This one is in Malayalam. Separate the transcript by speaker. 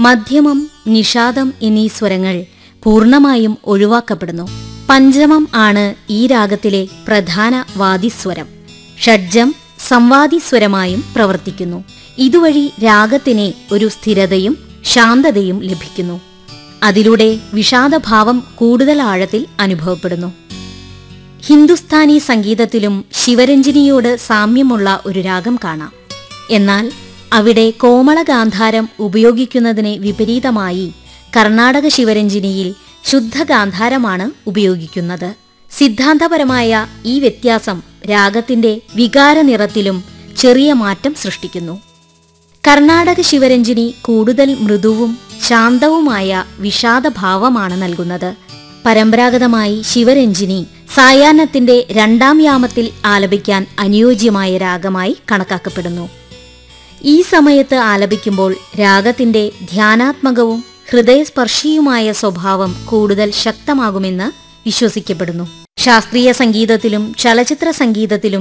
Speaker 1: മധ്യമം നിഷാദം എന്നീ സ്വരങ്ങൾ പൂർണ്ണമായും ഒഴിവാക്കപ്പെടുന്നു പഞ്ചമം ആണ് ഈ രാഗത്തിലെ പ്രധാന വാദിസ്വരം ഷഡ്ജം സംവാദിസ്വരമായും പ്രവർത്തിക്കുന്നു ഇതുവഴി രാഗത്തിന് ഒരു സ്ഥിരതയും ശാന്തതയും ലഭിക്കുന്നു അതിലൂടെ വിഷാദഭാവം കൂടുതൽ ആഴത്തിൽ അനുഭവപ്പെടുന്നു ഹിന്ദുസ്ഥാനി സംഗീതത്തിലും ശിവരഞ്ജിനിയോട് സാമ്യമുള്ള ഒരു രാഗം കാണാം എന്നാൽ അവിടെ കോമളഗാന്ധാരം ഉപയോഗിക്കുന്നതിന് വിപരീതമായി കർണാടക ശിവരഞ്ജിനിയിൽ ശുദ്ധഗാന്ധാരമാണ് ഉപയോഗിക്കുന്നത് സിദ്ധാന്തപരമായ ഈ വ്യത്യാസം രാഗത്തിന്റെ വികാരനിറത്തിലും ചെറിയ മാറ്റം സൃഷ്ടിക്കുന്നു കർണാടക ശിവരഞ്ജിനി കൂടുതൽ മൃദുവും ശാന്തവുമായ വിഷാദഭാവമാണ് നൽകുന്നത് പരമ്പരാഗതമായി ശിവരഞ്ജിനി സായാഹ്നത്തിന്റെ രണ്ടാം യാമത്തിൽ ആലപിക്കാൻ അനുയോജ്യമായ രാഗമായി കണക്കാക്കപ്പെടുന്നു ഈ സമയത്ത് ആലപിക്കുമ്പോൾ രാഗത്തിന്റെ ധ്യാനാത്മകവും ഹൃദയസ്പർശിയുമായ സ്വഭാവം കൂടുതൽ ശക്തമാകുമെന്ന് വിശ്വസിക്കപ്പെടുന്നു ശാസ്ത്രീയ സംഗീതത്തിലും ചലച്ചിത്ര സംഗീതത്തിലും